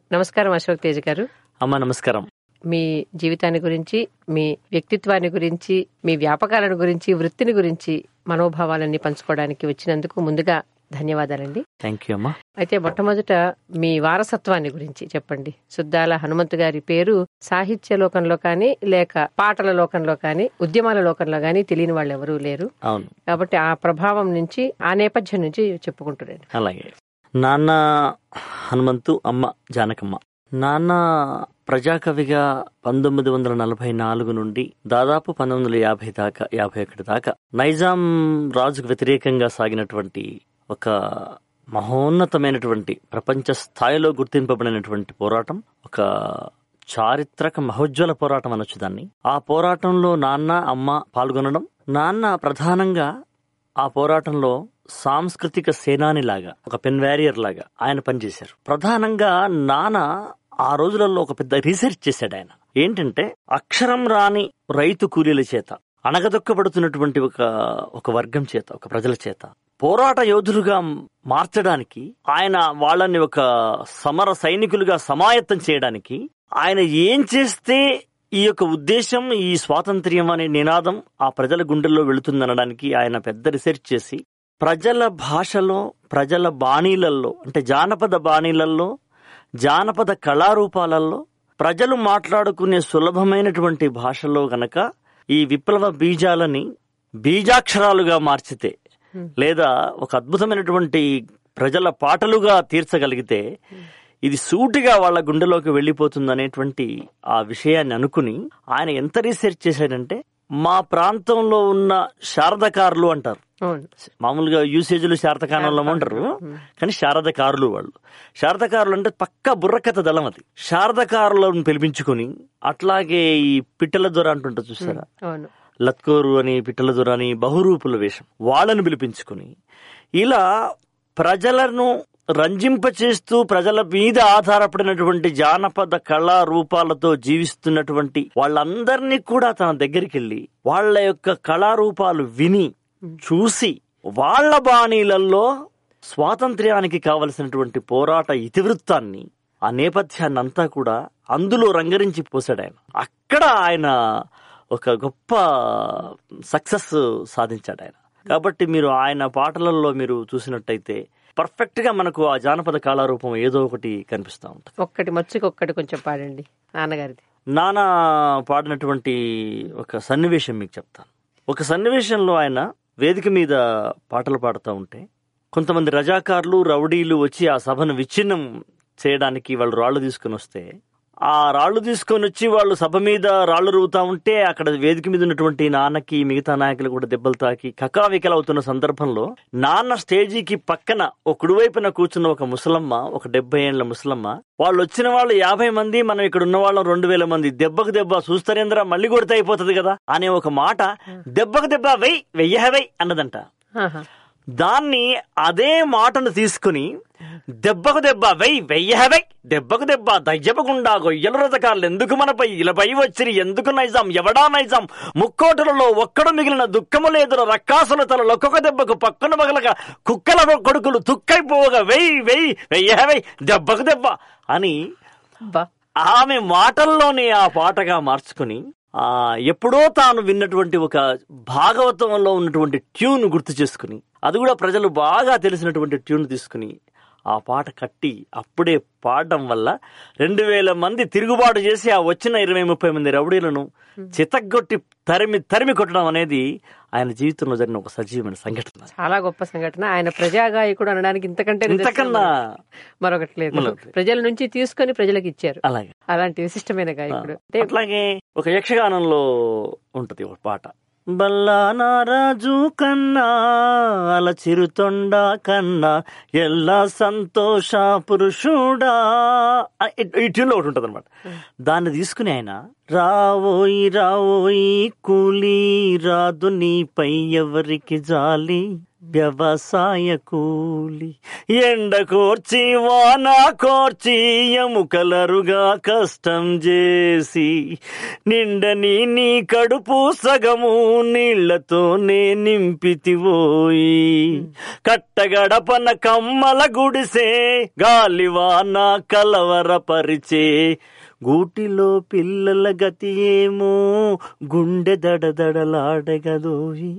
నమస్కారం అశోక్ తేజ్ గారు అమ్మ నమస్కారం మీ జీవితాన్ని గురించి మీ వ్యక్తిత్వాన్ని గురించి మీ వ్యాపకాలను గురించి వృత్తిని గురించి మనోభావాలన్నీ పంచుకోవడానికి వచ్చినందుకు ముందుగా ధన్యవాదాలండి థ్యాంక్ యూ అమ్మా అయితే మొట్టమొదట మీ వారసత్వాన్ని గురించి చెప్పండి సుద్దాల హనుమంతు గారి పేరు సాహిత్య లోకంలో కానీ లేక పాటల లోకంలో కానీ ఉద్యమాల లోకంలో కానీ తెలియని వాళ్ళు ఎవరూ లేరు అవును కాబట్టి ఆ ప్రభావం నుంచి ఆ నేపథ్యం నుంచి చెప్పుకుంటున్నాను అలాగే నాన్న హనుమంతు అమ్మ జానకమ్మ నాన్న ప్రజాకవిగా పంతొమ్మిది వందల నలభై నాలుగు నుండి దాదాపు పంతొమ్మిది వందల యాభై దాకా యాభై ఒకటి దాకా నైజాం రాజుకు వ్యతిరేకంగా సాగినటువంటి ఒక మహోన్నతమైనటువంటి ప్రపంచ స్థాయిలో గుర్తింపబడినటువంటి పోరాటం ఒక చారిత్రక మహోజ్వల పోరాటం అనొచ్చు దాన్ని ఆ పోరాటంలో నాన్న అమ్మ పాల్గొనడం నాన్న ప్రధానంగా ఆ పోరాటంలో సాంస్కృతిక సేనానిలాగా ఒక పెన్ వ్యారియర్ లాగా ఆయన పనిచేశారు ప్రధానంగా నాన్న ఆ రోజులలో ఒక పెద్ద రీసెర్చ్ చేశాడు ఆయన ఏంటంటే అక్షరం రాని రైతు కూలీల చేత అణగదొక్కబడుతున్నటువంటి ఒక ఒక వర్గం చేత ఒక ప్రజల చేత పోరాట యోధులుగా మార్చడానికి ఆయన వాళ్ళని ఒక సమర సైనికులుగా సమాయత్తం చేయడానికి ఆయన ఏం చేస్తే ఈ యొక్క ఉద్దేశం ఈ స్వాతంత్ర్యం అనే నినాదం ఆ ప్రజల గుండెల్లో వెళుతుందనడానికి ఆయన పెద్ద రీసెర్చ్ చేసి ప్రజల భాషలో ప్రజల బాణీలల్లో అంటే జానపద బాణీలల్లో జానపద కళారూపాలలో ప్రజలు మాట్లాడుకునే సులభమైనటువంటి భాషలో గనక ఈ విప్లవ బీజాలని బీజాక్షరాలుగా మార్చితే లేదా ఒక అద్భుతమైనటువంటి ప్రజల పాటలుగా తీర్చగలిగితే ఇది సూటిగా వాళ్ళ గుండెలోకి వెళ్ళిపోతుంది అనేటువంటి ఆ విషయాన్ని అనుకుని ఆయన ఎంత రీసెర్చ్ చేశాడంటే మా ప్రాంతంలో ఉన్న శారదకారులు అంటారు అవును మామూలుగా యూసేజ్లు శారదకారంలో ఉంటారు కానీ శారదకారులు వాళ్ళు శారదకారులు అంటే పక్క బుర్రకథ దళం అది శారదకారులను పిలిపించుకొని అట్లాగే ఈ పిట్టల దొర అంటుంటారు చూసారా అవును లత్కోరు అని పిట్టల దొర అని బహురూపుల వేషం వాళ్ళను పిలిపించుకుని ఇలా ప్రజలను రంజింపచేస్తూ ప్రజల మీద ఆధారపడినటువంటి జానపద కళా రూపాలతో జీవిస్తున్నటువంటి వాళ్ళందరినీ కూడా తన దగ్గరికి వెళ్ళి వాళ్ళ యొక్క కళారూపాలు విని చూసి వాళ్ళ బాణీలలో స్వాతంత్ర్యానికి కావలసినటువంటి పోరాట ఇతివృత్తాన్ని ఆ నేపథ్యాన్ని అంతా కూడా అందులో రంగరించి పోసాడు ఆయన అక్కడ ఆయన ఒక గొప్ప సక్సెస్ సాధించాడు ఆయన కాబట్టి మీరు ఆయన పాటలలో మీరు చూసినట్టయితే పర్ఫెక్ట్ గా మనకు ఆ జానపద కళారూపం ఏదో ఒకటి కనిపిస్తూ ఉంటుంది ఒక్కటి మచ్చుకి ఒక్కటి కొంచెం పాడండి నాన్నగారిది నానా పాడినటువంటి ఒక సన్నివేశం మీకు చెప్తాను ఒక సన్నివేశంలో ఆయన వేదిక మీద పాటలు పాడుతూ ఉంటే కొంతమంది రజాకారులు రౌడీలు వచ్చి ఆ సభను విచ్ఛిన్నం చేయడానికి వాళ్ళు రాళ్లు తీసుకుని వస్తే ఆ రాళ్లు తీసుకొని వచ్చి వాళ్ళు సభ మీద రాళ్లు రువుతా ఉంటే అక్కడ వేదిక మీద ఉన్నటువంటి నాన్నకి మిగతా నాయకులు కూడా దెబ్బలు తాకి కకావికలవుతున్న సందర్భంలో నాన్న స్టేజీకి పక్కన ఒక కుడివైపున కూర్చున్న ఒక ముసలమ్మ ఒక డెబ్బై ఏళ్ల ముసలమ్మ వాళ్ళు వచ్చిన వాళ్ళు యాభై మంది మనం ఇక్కడ ఉన్న వాళ్ళం రెండు వేల మంది దెబ్బకు దెబ్బ చూస్తారేంద్ర మళ్ళీ కొడితే అయిపోతుంది కదా అనే ఒక మాట దెబ్బకు దెబ్బ వెయ్యి వెయ్యి వెయ్యి అన్నదంట ఆహా. దాన్ని అదే మాటను తీసుకుని దెబ్బకు దెబ్బ వెయ్యి వెయ్యి వెయ్యి దెబ్బకు దెబ్బ దయ్యపకుండా గొయ్యల రథకారులు ఎందుకు మనపై ఇలపై వచ్చిరి ఎందుకు నైజాం ఎవడా నైజాం ముక్కోటలలో ఒక్కడు మిగిలిన దుఃఖము లేదుర రక్కాసుల తల ఒక్కొక్క దెబ్బకు పక్కన పగలక కుక్కల కొడుకులు తుక్కైపోగా వెయ్యి వెయ్యి వెయ్యి వెయ్యి దెబ్బకు దెబ్బ అని బా ఆమె మాటల్లోనే ఆ పాటగా మార్చుకుని ఆ ఎప్పుడో తాను విన్నటువంటి ఒక భాగవతంలో ఉన్నటువంటి ట్యూన్ గుర్తు చేసుకుని అది కూడా ప్రజలు బాగా తెలిసినటువంటి ట్యూన్ తీసుకుని ఆ పాట కట్టి అప్పుడే పాడడం వల్ల రెండు వేల మంది తిరుగుబాటు చేసి ఆ వచ్చిన ఇరవై ముప్పై మంది రౌడీలను చితగ్గొట్టి తరిమి తరిమి కొట్టడం అనేది ఆయన జీవితంలో జరిగిన ఒక సజీవమైన సంఘటన చాలా గొప్ప సంఘటన ఆయన ప్రజాగాయకుడు అనడానికి ఇంతకంటే నిదర్శనం ఇంతకన్నా మరొకటి లేదు మరొకటి. ప్రజల నుంచి తీసుకొని ప్రజలకు ఇచ్చారు అలాగే అలాంటి విశిష్టమైన గాయకుడు అంటే అట్లాగే ఒక యక్షగానంలో ఉంటది ఒక పాట బల్లా నారాజు కన్నా అల చిరుతొండ కన్నా ఎల్లా సంతోష పురుషుడా ఆ, ఈ- ఈ ట్యూన్లో ఒకటి ఉంటుంది అనమాట దాన్ని తీసుకుని ఆయన రావోయి రావోయి కూలీ రాదు నీపై ఎవరికి జాలి వ్యవసాయ కూలి ఎండ కోర్చి వాన కోర్చి ఎముకలరుగా కష్టం చేసి నిండని నీ కడుపు సగము నీళ్లతోనే నింపితివోయి కట్టగడపన కమ్మల గుడిసే గాలివాన కలవరపరిచే గూటిలో పిల్లల గతి ఏమో గుండె దడదడలాడగదోయి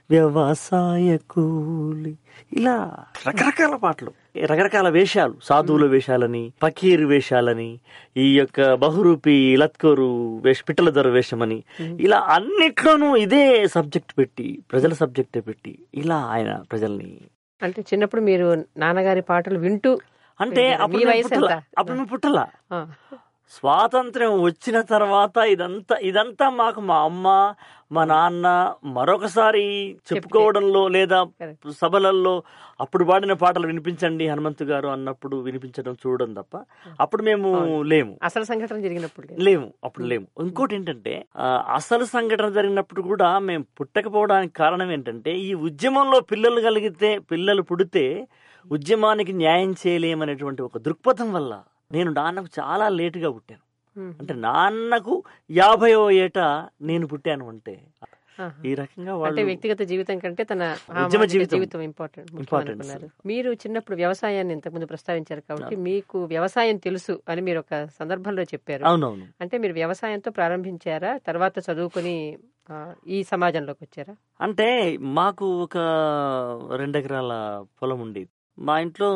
వ్యవసాయ కూలి ఇలా రకరకాల పాటలు రకరకాల వేషాలు సాధువుల వేషాలని పకీర్ వేషాలని ఈ యొక్క బహురూపి లత్కోరు వేష పిట్టల దొర వేషమని ఇలా అన్నిట్లోనూ ఇదే సబ్జెక్ట్ పెట్టి ప్రజల సబ్జెక్ట్ పెట్టి ఇలా ఆయన ప్రజల్ని అంటే చిన్నప్పుడు మీరు నాన్నగారి పాటలు వింటూ అంటే మీ అప్పుడు మేము వయసు పుట్టలా ఎంత? అప్పుడు మేము పుట్టలా ఆ, స్వాతంత్ర్యం వచ్చిన తర్వాత ఇదంతా ఇదంతా మాకు మా అమ్మ మా నాన్న మరొకసారి చెప్పుకోవడంలో లేదా Correct. సభలలో అప్పుడు పాడిన పాటలు వినిపించండి హనుమంతు గారు అన్నప్పుడు వినిపించడం చూడడం తప్ప అప్పుడు మేము లేము అసలు సంఘటన జరిగినప్పుడు లేదు. లేము అప్పుడు లేము ఇంకోటి ఏంటంటే ఆ, అసలు సంఘటన జరిగినప్పుడు కూడా మేము పుట్టకపోవడానికి కారణం ఏంటంటే ఈ ఉద్యమంలో పిల్లలు కలిగితే పిల్లలు పుడితే ఉద్యమానికి న్యాయం చేయలేమనేటువంటి ఒక దృక్పథం వల్ల నేను నాన్నకు చాలా లేటుగా పుట్టాను ఉమ్. అంటే నాన్నకు యాభైవ ఏట నేను పుట్టాను అంటే ఆహా. ఈ రకంగా అంటే వాళ్ళు వ్యక్తిగత జీవితం కంటే తన ఉద్యమ సామాజిక జీవితం. జీవితం ఇంపార్టెంట్ ముఖ్యం Importance. అనుకున్నారు మీరు చిన్నప్పుడు వ్యవసాయాన్ని ఇంతకుముందు ప్రస్తావించారు కాబట్టి మీకు వ్యవసాయం తెలుసు అని మీరు ఒక సందర్భంలో చెప్పారు అవునవును అంటే మీరు వ్యవసాయంతో ప్రారంభించారా తర్వాత చదువుకుని ఆ, ఈ సమాజంలోకి వచ్చారా అంటే మాకు ఒక రెండెకరాల పొలం ఉండేది మా ఇంట్లో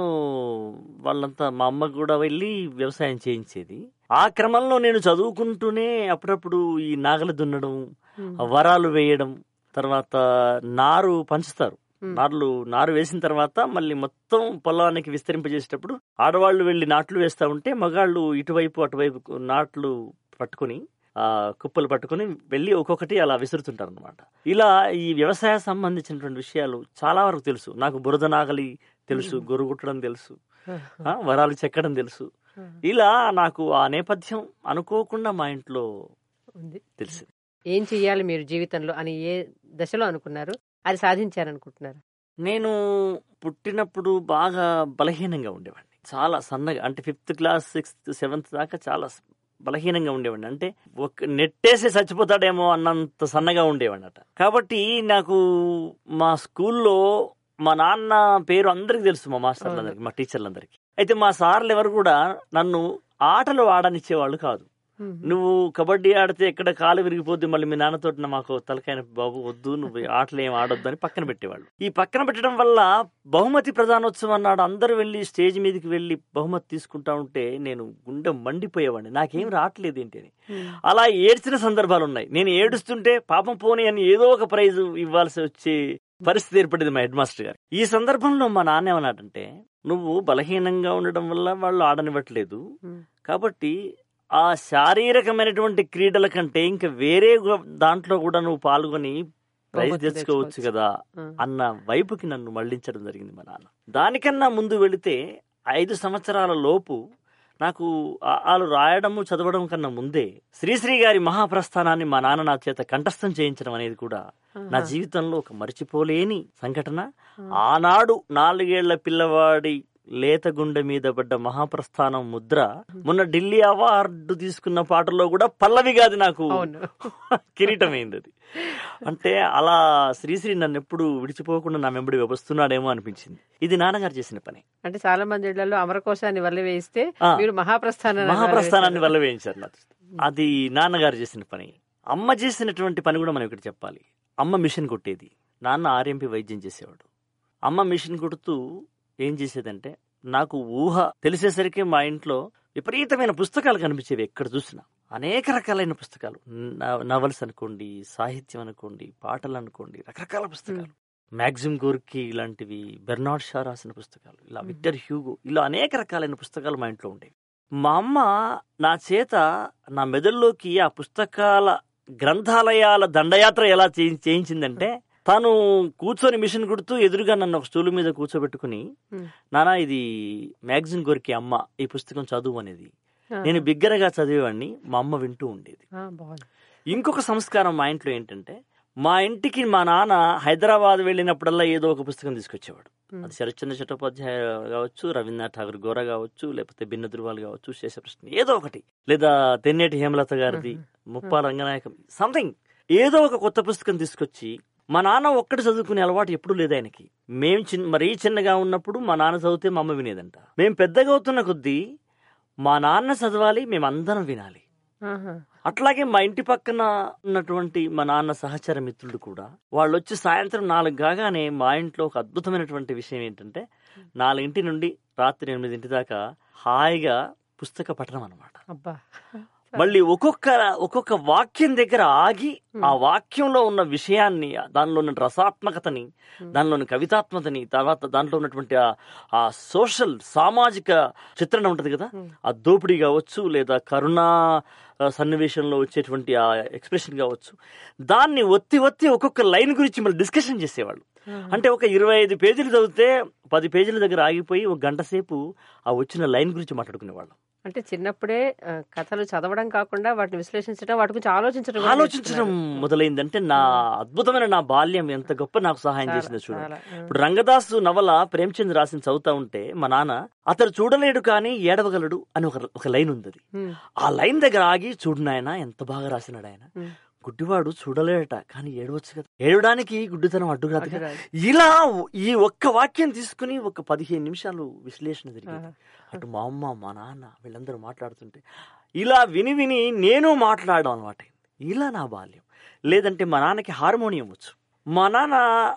వాళ్ళంతా మా అమ్మ కూడా వెళ్ళి వ్యవసాయం చేయించేది ఆ క్రమంలో నేను చదువుకుంటూనే అప్పుడప్పుడు ఈ నాగలి దున్నడం ఉమ్. వరాలు వేయడం తర్వాత నారు పంచుతారు ఉమ్. నార్లు నారు వేసిన తర్వాత మళ్ళీ మొత్తం పొలానికి విస్తరింపజేసేటప్పుడు ఆడవాళ్ళు వెళ్ళి నాట్లు వేస్తా ఉంటే మగాళ్ళు ఇటువైపు అటువైపు నాట్లు పట్టుకొని ఆ కుప్పలు పట్టుకొని వెళ్ళి ఒక్కొక్కటి అలా విసురుతుంటారు అనమాట ఇలా ఈ వ్యవసాయ సంబంధించినటువంటి విషయాలు చాలా వరకు తెలుసు నాకు బురద నాగలి తెలుసు గొరుగుట్టడం తెలుసు ఆ, వరాలు చెక్కడం తెలుసు ఇలా నాకు ఆ నేపథ్యం అనుకోకుండా మా ఇంట్లో ఉంది తెలిసింది ఏం చెయ్యాలి మీరు జీవితంలో అని ఏ దశలో అనుకున్నారు అది సాధించారనుకుంటున్నారు నేను పుట్టినప్పుడు బాగా బలహీనంగా ఉండేవాడిని చాలా సన్నగా అంటే ఫిఫ్త్ క్లాస్ సిక్స్త్ సెవెంత్ దాకా చాలా స- బలహీనంగా ఉండేవాడిని అంటే ఒక నెట్టేసి చచ్చిపోతాడేమో అన్నంత సన్నగా ఉండేవాడిని అట కాబట్టి నాకు మా స్కూల్లో మా నాన్న పేరు అందరికి తెలుసు మా మాస్టర్లందరికి మా టీచర్లందరికి అయితే మా సార్లు ఎవరు కూడా నన్ను ఆటలు ఆడనిచ్చేవాళ్ళు కాదు నువ్వు కబడ్డీ ఆడితే ఎక్కడ కాలు విరిగిపోద్ది మళ్ళీ మీ నాన్నతో మాకు తలకాయన బాబు వద్దు నువ్వు ఆటలు ఏం ఆడొద్దు అని పక్కన పెట్టేవాళ్ళు ఈ పక్కన పెట్టడం వల్ల బహుమతి ప్రధానోత్సవం నాడు అందరూ వెళ్ళి స్టేజ్ మీదకి వెళ్ళి బహుమతి తీసుకుంటా ఉంటే నేను గుండె మండిపోయేవాడిని నాకేం రావట్లేదు ఏంటి అని అలా ఏడ్చిన సందర్భాలు ఉన్నాయి నేను ఏడుస్తుంటే పాపం పోనీ అని ఏదో ఒక ప్రైజ్ ఇవ్వాల్సి వచ్చే పరిస్థితి ఏర్పడింది మా హెడ్ మాస్టర్ గారు ఈ సందర్భంలో మా నాన్న ఏమన్నాడంటే నువ్వు బలహీనంగా ఉండడం వల్ల వాళ్ళు ఆడనివ్వట్లేదు కాబట్టి ఆ శారీరకమైనటువంటి క్రీడల కంటే ఇంకా వేరే గు- దాంట్లో కూడా నువ్వు పాల్గొని ప్రైజ్ బహుమతి తెచ్చుకోవచ్చు తెచ్చుకోవచ్చు. కదా అన్న వైపుకి నన్ను మళ్లించడం జరిగింది మా నాన్న దానికన్నా ముందు వెళితే ఐదు సంవత్సరాల లోపు నాకు ఆలు రాయడము చదవడం కన్నా ముందే శ్రీశ్రీ గారి మహాప్రస్థానాన్ని మా నాన్న నా చేత కంఠస్థం చేయించడం అనేది కూడా నా జీవితంలో ఒక మర్చిపోలేని సంఘటన ఆనాడు నాలుగేళ్ల పిల్లవాడి లేత గుండె మీద పడ్డ మహాప్రస్థానం ముద్ర మొన్న ఢిల్లీ అవార్డు తీసుకున్న పాటలో కూడా పల్లవి కాదు నాకు అవును కిరీటమైంది అది అంటే అలా శ్రీశ్రీ నన్ను ఎప్పుడు విడిచిపోకుండా నా వెంబడి వస్తున్నాడేమో అనిపించింది ఇది నాన్నగారు చేసిన పని అంటే చాలా మంది ఇళ్లలో అమరకోశాన్ని వల్ల వేయిస్తే ఆ. మీరు మహాప్రస్థానాన్ని మహాప్రస్థానాన్ని వల్ల వేయించారు నాకు అది నాన్నగారు చేసిన పని అమ్మ చేసినటువంటి పని కూడా మనం ఇక్కడ చెప్పాలి అమ్మ మిషన్ కొట్టేది నాన్న ఆర్ఎంపి వైద్యం చేసేవాడు అమ్మ మిషన్ కొడుతూ ఏం చేసేదంటే నాకు ఊహ తెలిసేసరికి మా ఇంట్లో విపరీతమైన పుస్తకాలు కనిపించేవి ఎక్కడ చూసినా అనేక రకాలైన పుస్తకాలు న- నవల్స్ అనుకోండి సాహిత్యం అనుకోండి పాటలు అనుకోండి రకరకాల పుస్తకాలు మ్యాగ్జిమ్ గోర్కి ఇలాంటివి బెర్నాడ్ షా రాసిన పుస్తకాలు ఇలా విక్టర్ హ్యూగో ఇలా అనేక రకాలైన పుస్తకాలు మా ఇంట్లో ఉండేవి మా అమ్మ నా చేత నా మెదడులోకి ఆ పుస్తకాల గ్రంథాలయాల దండయాత్ర ఎలా చేయి- చేయించిందంటే తాను కూర్చొని మిషన్ కుడుతూ ఎదురుగా నన్ను ఒక స్టూల్ మీద కూర్చోబెట్టుకుని Hmm. నానా ఇది మ్యాగజిన్ గోరికి అమ్మ ఈ పుస్తకం చదువు అనేది ఆ. నేను బిగ్గరగా చదివేవాడిని మా అమ్మ వింటూ ఉండేది ఆ, బాగుంది ఇంకొక సంస్కారం మా ఇంట్లో ఏంటంటే మా ఇంటికి మా నాన్న హైదరాబాద్ వెళ్ళినప్పుడల్లా ఏదో ఒక పుస్తకం తీసుకొచ్చేవాడు ఉమ్. అది శరత్చంద్ర చట్టోపాధ్యాయ కావచ్చు రవీంద్రనాథ్ ఠాగూర్ గోర కావచ్చు లేకపోతే భిన్న ధృవాలు కావచ్చు శేషప్రశ్న ఏదో ఒకటి లేదా తెన్నేటి హేమలత గారిది ముప్పా రంగనాయకం సంథింగ్ ఏదో ఒక కొత్త పుస్తకం తీసుకొచ్చి మా నాన్న ఒక్కటి చదువుకునే అలవాటు ఎప్పుడు లేదు ఆయనకి మేము చిన్న మరీ చిన్నగా ఉన్నప్పుడు మా నాన్న చదివితే మా అమ్మ వినేదంట మేము పెద్దగా అవుతున్న కొద్దీ మా నాన్న చదవాలి మేము అందరం వినాలి ఆహా. అట్లాగే మా ఇంటి పక్కన ఉన్నటువంటి మా నాన్న సహచర మిత్రులు కూడా వాళ్ళు వచ్చి సాయంత్రం నాలుగు కాగానే మా ఇంట్లో ఒక అద్భుతమైనటువంటి విషయం ఏంటంటే నాలుగింటి నుండి రాత్రి ఎనిమిదింటి దాకా హాయిగా పుస్తక పఠనం అనమాట అబ్బా మళ్ళీ ఒక్కొక్క ఒక్కొక్క వాక్యం దగ్గర ఆగి ఆ వాక్యంలో ఉన్న విషయాన్ని దానిలో ఉన్న రసాత్మకతని దానిలోని కవితాత్మకతని తర్వాత దాంట్లో ఉన్నటువంటి ఆ- ఆ సోషల్ సామాజిక చిత్రణ ఉంటది కదా ఆ దోపిడీ కావచ్చు లేదా కరుణా ఆ, సన్నివేశంలో వచ్చేటువంటి ఆ ఎక్స్ప్రెషన్ కావచ్చు దాన్ని ఒత్తి ఒత్తి ఒక్కొక్క లైన్ గురించి మళ్ళీ డిస్కషన్ చేసేవాళ్ళు అంటే ఒక ఇరవై ఐదు పేజీలు చదివితే పది పేజీల దగ్గర ఆగిపోయి ఒక గంట సేపు ఆ వచ్చిన లైన్ గురించి మాట్లాడుకునేవాళ్ళం అంటే చిన్నప్పుడే ఆ, కథలు చదవడం కాకుండా వాటిని విశ్లేషించడం వాటి గురించి ఆలోచించడం కూడా ఆలోచించడం నేర్చుకున్నారు. మొదలైందంటే నా అద్భుతమైన నా బాల్యం ఎంత గొప్ప నాకు సహాయం చాలా, చేసిందో చూడండి చాలా. ఆ. ఇప్పుడు రంగదాసు నవల ప్రేమచంద్ రాసిన చదువుతా ఉంటే మా నాన్న అతడు చూడలేడు కానీ ఏడవగలడు అని ఒక ఒక లైన్ ఉంది అది. ఉమ్, ఆ లైన్ దగ్గర ఆగి చూడు నాయన ఎంత బాగా రాసినాడు ఆయన ఉమ్. గుడ్డివాడు చూడలేడట కానీ ఏడవచ్చు కదా ఏడవడానికి గుడ్డితనం అడ్డు కాదు కదా. అడ్డురాదు. ఇలా ఈ ఒక్క వాక్యం తీసుకుని ఒక పదిహేను నిమిషాలు విశ్లేషణ జరిగింది ఆహా. అటు మా అమ్మ మా నాన్న వీళ్ళందరూ మాట్లాడుతుంటే ఇలా విని విని నేను మాట్లాడడం అనమాట ఇలా నా బాల్యం లేదంటే మా నాన్నకి హార్మోనియం వచ్చు మా నాన్న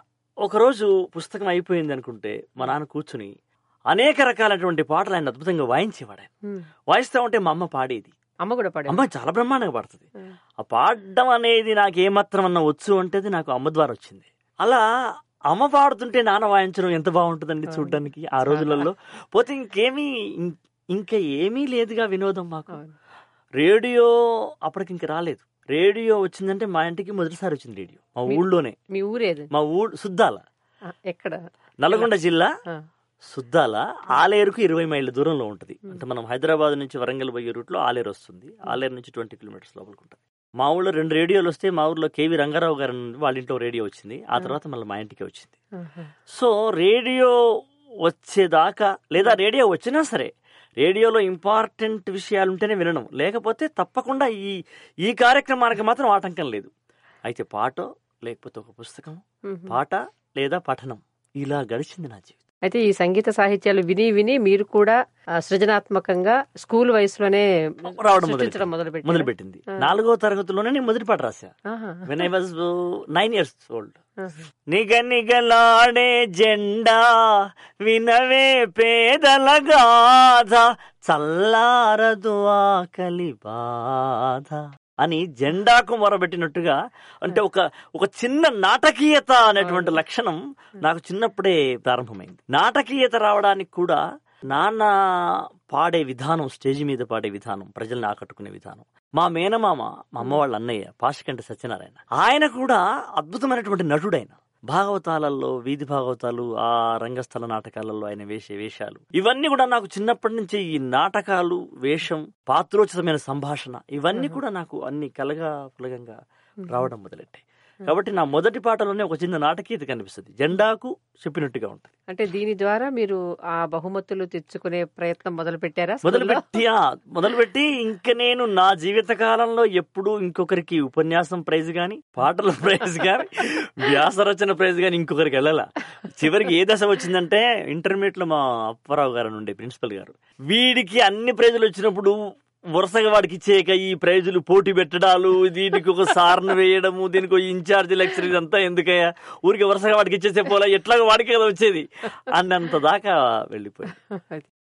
ఒకరోజు పుస్తకం అయిపోయింది అనుకుంటే మా నాన్న కూర్చుని అనేక రకాలైనటువంటి పాటలు ఆయన అద్భుతంగా వాయించేవాడు ఆయన ఉమ్. వాయిస్తా ఉంటే మా అమ్మ పాడేది అమ్మ కూడా పడే అమ్మ చాలా బ్రహ్మాండంగా పాడుతుంది ఆ పాడడం అనేది నాకు ఏమాత్రం అన్న వచ్చు అంటే అది నాకు అమ్మ ద్వారా వచ్చింది అలా అమ్మ పాడుతుంటే నాన్న వాయించడం ఎంత బాగుంటుందండి అవును. చూడడానికి ఆ రోజులలో పోతే ఇంకేమీ ఇం- ఇంకా ఏమీ లేదుగా వినోదం మాకు అవును. రేడియో అప్పటికి ఇంక రాలేదు రేడియో వచ్చిందంటే మా ఇంటికి మొదటిసారి వచ్చింది రేడియో మా మీ- ఊళ్ళోనే మీ ఊరేది మా ఊరు సుద్దాల ఆ, ఎక్కడ నల్గొండ జిల్లా ఆ, సుద్దాల ఆలేరుకు ఇరవై మైళ్ళ దూరంలో ఉంటుంది అంటే మనం హైదరాబాద్ నుంచి వరంగల్ పోయే రూట్లో ఆలేరు వస్తుంది ఆలేరు నుంచి ట్వంటీ కిలోమీటర్స్ లోపలికి ఉంటుంది మా ఊళ్ళో రెండు రేడియోలు వస్తే మా ఊర్లో కేవీ రంగారావు గారు నుండి వాళ్ళ ఇంట్లో రేడియో వచ్చింది ఆ తర్వాత మళ్ళీ మా ఇంటికి వచ్చింది ఆహా. సో రేడియో వచ్చేదాకా లేదా రేడియో వచ్చినా సరే రేడియోలో ఇంపార్టెంట్ విషయాలు ఉంటేనే వినడం లేకపోతే తప్పకుండా ఈ ఈ కార్యక్రమానికి మాత్రం ఆటంకం లేదు అయితే పాటో లేకపోతే ఒక పుస్తకం ఉహు. పాట లేదా పఠనం ఇలా గడిచింది నా జీవితం అయితే ఈ సంగీత సాహిత్యాలు విని విని మీరు కూడా ఆ, సృజనాత్మకంగా స్కూల్ వయసులోనే రావడం సృష్టించడం మొదలు మొదలు మొదలుపెట్టింది ఆ. నాలుగో తరగతిలోనే నేను మొదటి పాట రాశా when I was nine years old నిగ నిగలాడే జెండా వినవే పేదల గాథ చల్లారదు ఆకలి బాధ అని జెండాకు మొరబెట్టినట్టుగా అంటే ఒక ఒక చిన్న నాటకీయత అనేటువంటి లక్షణం నాకు చిన్నప్పుడే ప్రారంభమైంది నాటకీయత రావడానికి కూడా నాన్న పాడే విధానం స్టేజ్ మీద పాడే విధానం ప్రజల్ని ఆకట్టుకునే విధానం మా మేనమామ మా అమ్మ వాళ్ళ అన్నయ్య పాషకంటి సత్యనారాయణ ఆయన కూడా అద్భుతమైనటువంటి నటుడైన భాగవతాలలో వీధి భాగవతాలు ఆ రంగస్థల నాటకాలలో ఆయన వేసే వేషాలు ఇవన్నీ కూడా నాకు చిన్నప్పటి నుంచి ఈ నాటకాలు వేషం పాత్రోచితమైన సంభాషణ ఇవన్నీ కూడా నాకు అన్ని కలగా పులగంగా రావడం మొదలెట్టాయి కాబట్టి నా మొదటి పాటలోనే ఒక చిన్న నాటకీయత కనిపిస్తుంది జెండాకు చెప్పినట్టుగా ఉంటుంది అంటే దీని ద్వారా మీరు ఆ బహుమతులు తెచ్చుకునే ప్రయత్నం మొదలు పెట్టారా మొదలుపెట్టి ఆ, మొదలుపెట్టి ఇంక నేను నా జీవిత కాలంలో ఎప్పుడు ఇంకొకరికి ఉపన్యాసం ప్రైజ్ గాని పాటల ప్రైజ్ గాని వ్యాస రచన ప్రైజ్ గాని ఇంకొకరికి వెళ్ళాల చివరికి ఏ దశ వచ్చిందంటే ఇంటర్మీడియట్ లో మా అప్పారావు గారు ఉండే ప్రిన్సిపల్ గారు వీడికి అన్ని ప్రైజులు వచ్చినప్పుడు వరుసగా వాడికి ఇచ్చేయక ఈ ప్రైజులు పోటీ పెట్టడాలు దీనికి ఒక సార్ను వేయడము దీనికి ఒక ఇన్ఛార్జ్ లెక్చర్ ఇదంతా ఎందుకయ్యా ఊరికి వరుసగా వాడికి ఇచ్చేసే పోలా ఎట్లాగో వాడికే కదా వచ్చేది అన్నంత దాకా వెళ్ళిపోయి